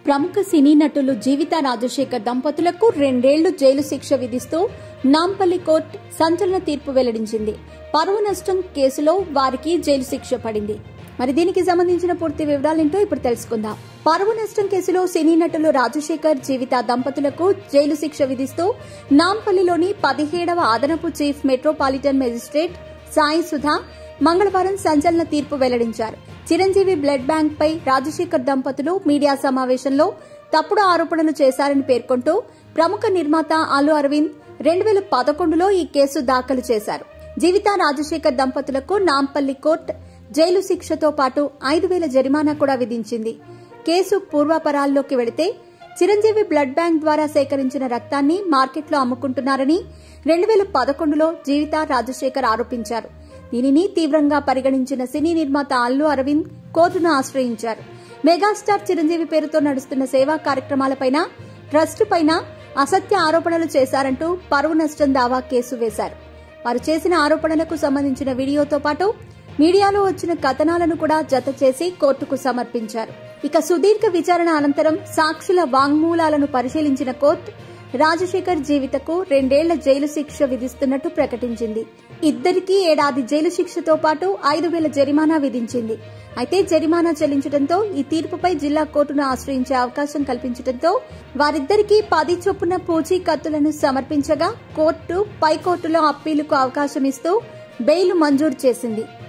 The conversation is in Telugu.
ప్రముఖ సినీ నటులు జీవిత రాజశేఖర్ దంపతులకు రెండేళ్లు జైలు శిక్ష విధిస్తూ నాంపల్లి కోర్టు సంచలన తీర్పు వెల్లడించింది పరువు నష్టం కేసులో వారికి జైలు శిక్ష పడింది మరి దీనికి సంబంధించిన పూర్తి వివరాలేంటో ఇప్పుడు తెలుసుకుందాం పరువు నష్టం కేసులో సినీ నటులు రాజశేఖర్ జీవిత దంపతులకు జైలు శిక్ష విధిస్తూ నాంపల్లిలోని పదిహేడవ అదనపు chief metropolitan magistrate Sai Sudha మంగళవారం సంచలన తీర్పు వెల్లడించారు చిరంజీవి బ్లడ్ బ్యాంక్ పై రాజశేఖర్ దంపతులు మీడియా సమావేశంలో తప్పుడు ఆరోపణలు చేశారని పేర్కొంటూ ప్రముఖ నిర్మాత అల్లు అరవింద్ రెండు వేల పదకొండులో ఈ కేసు దాఖలు చేశారు జీవిత రాజశేఖర్ దంపతులకు నాంపల్లి కోర్టు జైలు శిక్షతో పాటు ఐదు వేల జరిమానా కూడా విధించింది కేసు పూర్వాపరాల్లోకి వెళితే చిరంజీవి బ్లడ్ బ్యాంక్ ద్వారా సేకరించిన రక్తాన్ని మార్కెట్లో అమ్ముకుంటున్నారని రెండు వేల పదకొండులో జీవిత రాజశేఖర్ ఆరోపించారు దీనిని తీవ్రంగా పరిగణించిన సినీ నిర్మాత అల్లు అరవింద్ కోర్టును ఆశ్రయించారు మెగాస్టార్ చిరంజీవి పేరుతో నడుస్తున్న సేవా కార్యక్రమాలపైన ట్రస్ట్ పైన అసత్య ఆరోపణలు చేశారంటూ పరువు నష్టం దావా కేసు వేశారు వారు చేసిన ఆరోపణలకు సంబంధించిన వీడియోతో పాటు మీడియాలో వచ్చిన కథనాలను కూడా జత చేసి కోర్టుకు సమర్పించారు ఇక సుదీర్ఘ విచారణ అనంతరం సాక్షుల వాంగ్మూలాలను పరిశీలించిన కోర్టు రాజశేఖర్ జీవితకు రెండేళ్ల జైలు శిక్ష విధిస్తున్నట్టు ప్రకటించింది ఇద్దరికీ ఏడాది జైలు శిక్షతో పాటు ఐదు వేల జరిమానా విధించింది అయితే జరిమానా చెల్లించడంతో ఈ తీర్పుపై జిల్లా కోర్టును ఆశ్రయించే అవకాశం కల్పించడంతో వారిద్దరికీ పది చొప్పున పూచీకత్తులను సమర్పించగా కోర్టు పై కోర్టులో అప్పీలుకు అవకాశం ఇస్తూ బెయిల్ మంజూరు చేసింది